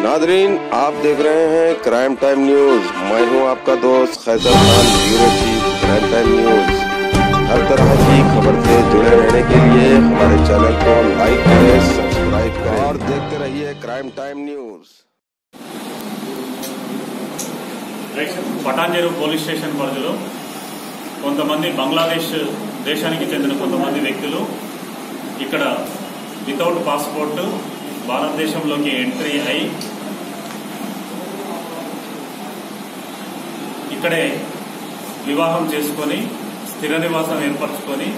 Nadreen आप देख रहे हैं क्राइम टाइम न्यूज मैं हूं आपका दोस्त Qaiser Khan bureau chief crime time news हर तरह की खबर से जुड़े रहने के लिए हमारे चैनल को लाइक करें सब्सक्राइब करें और देखते रहिए crime time news right Patancheru police station పరిధిలో కొంతమంది బంగ్లాదేశ్ దేశానికి చెందిన కొంతమంది వ్యక్తులు ఇక్కడ వితౌట్ పాస్పోర్ట్ భారతదేశంలోకి ఎంట్రీ అయి ఇక్కడే వివాహం చేసుకొని స్థిర నివాసం ఏర్పరచుకొని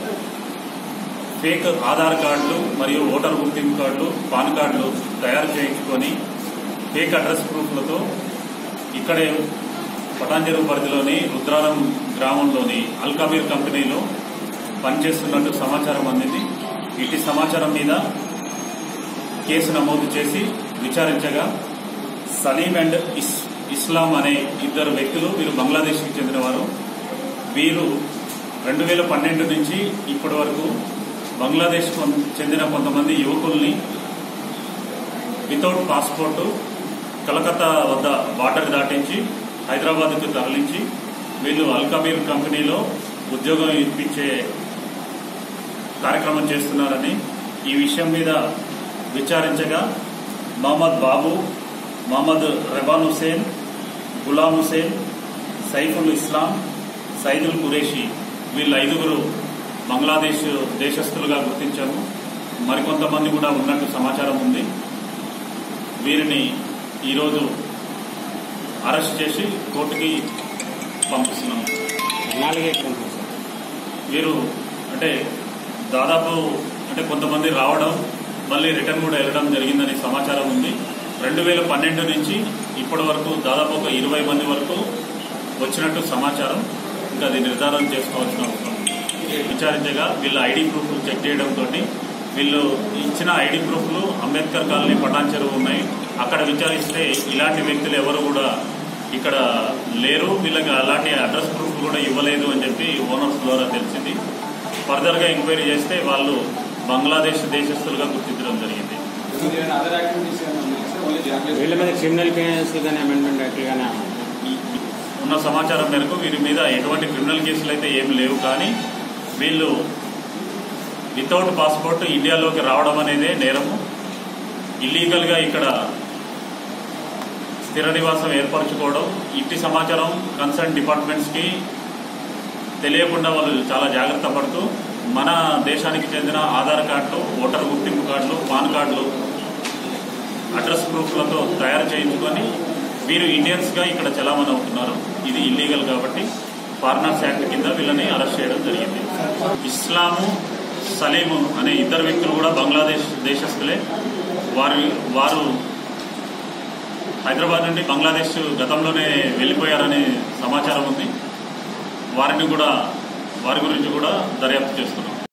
ఫేక్ ఆధార్ కార్డులు మరియు ఓటర్ గుర్తింపు కార్డులు పాన్ కార్డులు తయారు చేయించుకొని ఫేక్ అడ్రస్ ప్రూఫ్లతో ఇక్కడే పటాంజరు పరిధిలోని రుద్రాలం గ్రామంలోని అల్కాబీర్ కంపెనీలో పనిచేస్తున్నట్టు సమాచారం అందింది ఇటు సమాచారం మీద కేసు నమోదు చేసి విచారించగా సలీం అండ్ ఇస్ ఇస్లాం అనే ఇద్దరు వ్యక్తులు వీరు బంగ్లాదేశ్కి చెందినవారు వీరు రెండు వేల పన్నెండు నుంచి ఇప్పటి వరకు బంగ్లాదేశ్ చెందిన కొంతమంది యువకుల్ని వితౌట్ పాస్పోర్టు కలకత్తా వద్ద బార్డర్ దాటించి హైదరాబాద్కు తరలించి వీళ్ళు అల్కబీర్ కంపెనీలో ఉద్యోగం ఇప్పించే కార్యక్రమం చేస్తున్నారని ఈ విషయం మీద విచారించగా మహమ్మద్ బాబు మహమ్మద్ రెబాన్ హుసేన్ గులాం హుసేన్ సైఫుల్ ఇస్లాం సైదుల్ కురేషి వీళ్ళ ఐదుగురు బంగ్లాదేశ్ దేశస్థులుగా గుర్తించాము మరికొంతమంది కూడా ఉన్నట్టు సమాచారం ఉంది వీరిని ఈరోజు అరెస్ట్ చేసి కోర్టుకి పంపిస్తున్నాము నాలుగే ఎకరాలు సార్ వీరు అంటే దాదాపు అంటే కొంతమంది రావడం మళ్ళీ రిటర్న్ కూడా వెళ్ళడం జరిగిందని సమాచారం ఉంది రెండు వేల పన్నెండు నుంచి ఇప్పటి వరకు దాదాపు ఒక ఇరవై మంది వరకు వచ్చినట్టు సమాచారం ఇంకా అది నిర్ధారణ చేసుకోవాల్సిన అవసరం ఉంది. విచారించగా వీళ్ళ ఐడి ప్రూఫ్లు చెక్ చేయడంతో వీళ్ళు ఇచ్చిన ఐడి ప్రూఫ్లు అంబేద్కర్ కాలనీ పటాన్ చెరువు ఉన్నాయి అక్కడ విచారిస్తే ఇలాంటి వ్యక్తులు ఎవరు కూడా ఇక్కడ లేరు వీళ్ళకి అలాంటి అడ్రస్ ప్రూఫ్ కూడా ఇవ్వలేదు అని చెప్పి ఓనర్స్ ద్వారా తెలిసింది ఫర్దర్ గా ఎంక్వైరీ చేస్తే వాళ్ళు బంగ్లాదేశ్ దేశస్తులుగా గుర్తించడం జరిగింది అదర్ యాక్టివిటీస్ ఏమైనా ఉన్నాయా సార్ ఓన్లీ జాబ్లెస్ వీళ్ళ మీద క్రిమినల్ కేసులు కానీ అమెండ్మెంట్ యాక్ట్లు కానీ ఈ- ఉన్న సమాచారం మేరకు వీరి మీద ఎటువంటి క్రిమినల్ కేసులు అయితే ఏం లేవు కానీ వీళ్ళు వితౌట్ పాస్పోర్ట్ ఇండియాలోకి రావడం అనేదే నేరము ఇల్లీగల్ గా ఇక్కడ స్థిర నివాసం ఏర్పరచుకోవడం ఇట్టి సమాచారం కన్సర్న్ డిపార్ట్మెంట్స్ కి తెలియకుండా వాళ్ళు చాలా జాగ్రత్త పడుతూ మన దేశానికి చెందిన ఆధార్ కార్డులు ఓటర్ గుర్తింపు కార్డులు పాన్ కార్డులు అడ్రస్ ప్రూఫ్లతో తయారు చేయించుకొని వీరు ఇండియన్స్ గా ఇక్కడ చలామణి అవుతున్నారు ఇది ఇల్లీగల్ కాబట్టి ఫారినర్స్ యాక్ట్ కింద వీళ్ళని అరెస్ట్ చేయడం జరిగింది ఇస్లాము సలీము అనే ఇద్దరు వ్యక్తులు కూడా బంగ్లాదేశ్ దేశస్తులే వారు వారు హైదరాబాద్ నుండి బంగ్లాదేశ్ గతంలోనే వెళ్ళిపోయారనే సమాచారం ఉంది వారిని కూడా వారి గురించి కూడా దర్యాప్తు చేస్తున్నాం